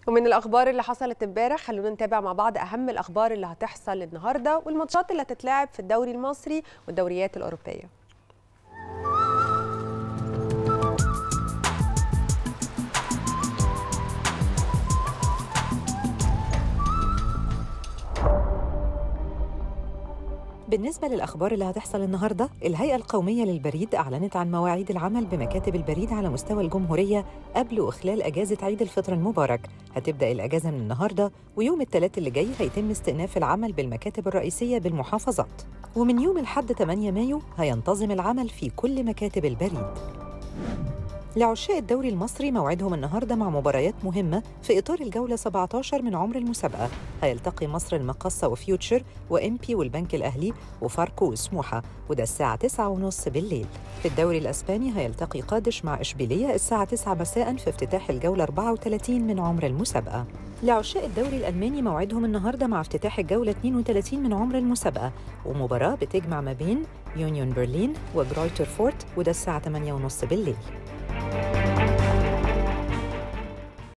ومن الاخبار اللي حصلت امبارح خلونا نتابع مع بعض اهم الاخبار اللي هتحصل النهارده والماتشات اللي هتتلعب في الدوري المصري والدوريات الاوروبيه بالنسبة للأخبار اللي هتحصل النهاردة الهيئة القومية للبريد أعلنت عن مواعيد العمل بمكاتب البريد على مستوى الجمهورية قبل وخلال أجازة عيد الفطر المبارك هتبدأ الأجازة من النهاردة ويوم الثلاث اللي جاي هيتم استئناف العمل بالمكاتب الرئيسية بالمحافظات ومن يوم الحد 8 مايو هينتظم العمل في كل مكاتب البريد لعشاق الدوري المصري موعدهم النهارده مع مباريات مهمه في اطار الجوله 17 من عمر المسابقه هيلتقي مصر المقصه وفيوتشر وام بي والبنك الاهلي وفاركو وسموحه وده الساعه 9:30 بالليل في الدوري الاسباني هيلتقي قادش مع اشبيليه الساعه 9 مساء في افتتاح الجوله 34 من عمر المسابقه لعشاق الدوري الالماني موعدهم النهارده مع افتتاح الجوله 32 من عمر المسابقه ومباراه بتجمع ما بين يونيون برلين وجرويتر فورت وده الساعه 8:30 بالليل